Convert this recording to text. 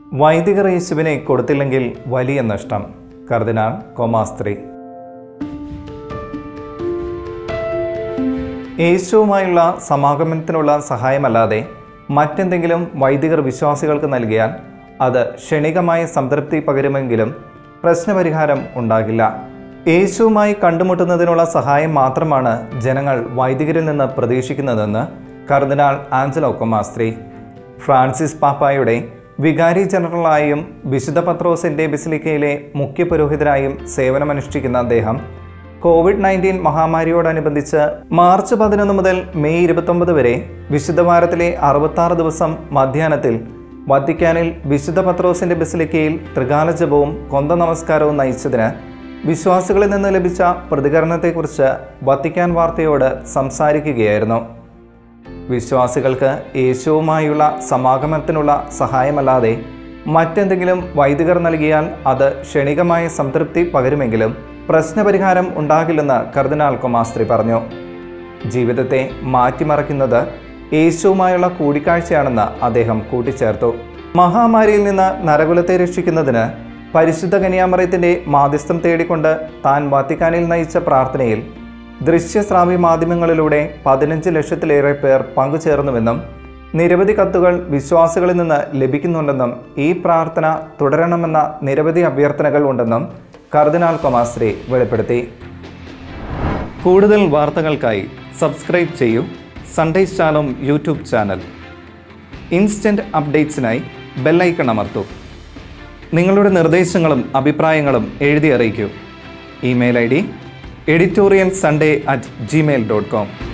വൈദികർ യേശുവിനെ കൊടുത്തില്ലെങ്കിൽ വലിയ നഷ്ടം കർദിനാൾ കോമാസ്ത്രി യേശുവുമായുള്ള സമാഗമനത്തിനുള്ള സഹായമല്ലാതെ മറ്റെന്തെങ്കിലും വൈദികർ വിശ്വാസികൾക്ക് നൽകിയാൽ അത് ക്ഷണികമായ സംതൃപ്തി പകരുമെങ്കിലും പ്രശ്നപരിഹാരം ഉണ്ടാകില്ല യേശുവുമായി കണ്ടുമുട്ടുന്നതിനുള്ള സഹായം മാത്രമാണ് ജനങ്ങൾ വൈദികരിൽ നിന്ന് പ്രതീക്ഷിക്കുന്നതെന്ന് കർദിനാൾ ആഞ്ചലോ കൊമാസ്ത്രി ഫ്രാൻസിസ് പാപ്പായുടെ വികാരി ജനറലായും വിശുദ്ധ പത്രോസിന്റെ ബിസിലിക്കയിലെ മുഖ്യ പുരോഹിതരായും സേവനമനുഷ്ഠിക്കുന്ന അദ്ദേഹം കോവിഡ് നയൻറ്റീൻ മഹാമാരിയോടനുബന്ധിച്ച് മാർച്ച് പതിനൊന്ന് മുതൽ മെയ് ഇരുപത്തൊമ്പത് വരെ വിശുദ്ധ വാരത്തിലെ അറുപത്താറ് ദിവസം മധ്യാഹ്നത്തിൽ വത്തിക്കാനിൽ വിശുദ്ധ പത്രോസിന്റെ ബിസിലിക്കയിൽ ത്രികാല ജപവും കൊന്ത നമസ്കാരവും നയിച്ചതിന് വിശ്വാസികളിൽ നിന്ന് ലഭിച്ച പ്രതികരണത്തെക്കുറിച്ച് വത്തിക്കാൻ വാർത്തയോട് സംസാരിക്കുകയായിരുന്നു വിശ്വാസികൾക്ക് യേശുവുമായുള്ള സമാഗമനത്തിനുള്ള സഹായമല്ലാതെ മറ്റെന്തെങ്കിലും വൈദികർ നൽകിയാൽ അത് ക്ഷണികമായ സംതൃപ്തി പകരുമെങ്കിലും പ്രശ്നപരിഹാരം ഉണ്ടാകില്ലെന്ന് കർദിനാൾ കൊമാസ്ത്രി പറഞ്ഞു ജീവിതത്തെ മാറ്റിമറിക്കുന്നത് യേശുവുമായുള്ള കൂടിക്കാഴ്ചയാണെന്ന് അദ്ദേഹം കൂട്ടിച്ചേർത്തു മഹാമാരിയിൽ നിന്ന് നരകുലത്തെ രക്ഷിക്കുന്നതിന് പരിശുദ്ധ കന്യാമറയത്തിൻ്റെ മാധ്യസ്ഥം തേടിക്കൊണ്ട് താൻ വത്തിക്കാനിൽ നയിച്ച പ്രാർത്ഥനയിൽ ദൃശ്യശ്രാവ്യ മാധ്യമങ്ങളിലൂടെ പതിനഞ്ച് ലക്ഷത്തിലേറെ പേർ പങ്കുചേർന്നുവെന്നും നിരവധി കത്തുകൾ വിശ്വാസികളിൽ നിന്ന് ലഭിക്കുന്നുണ്ടെന്നും ഈ പ്രാർത്ഥന തുടരണമെന്ന നിരവധി അഭ്യർത്ഥനകൾ ഉണ്ടെന്നും കർദിനാൾ കൊമാശ്രീ വെളിപ്പെടുത്തി കൂടുതൽ വാർത്തകൾക്കായി സബ്സ്ക്രൈബ് ചെയ്യൂ സൺഡേ സ്റ്റാലും യൂട്യൂബ് ചാനൽ ഇൻസ്റ്റൻറ്റ് അപ്ഡേറ്റ്സിനായി ബെല്ലൈക്കൺ അമർത്തൂ നിങ്ങളുടെ നിർദ്ദേശങ്ങളും അഭിപ്രായങ്ങളും എഴുതി അറിയിക്കൂ email I D editorial Sunday at Gmail dot com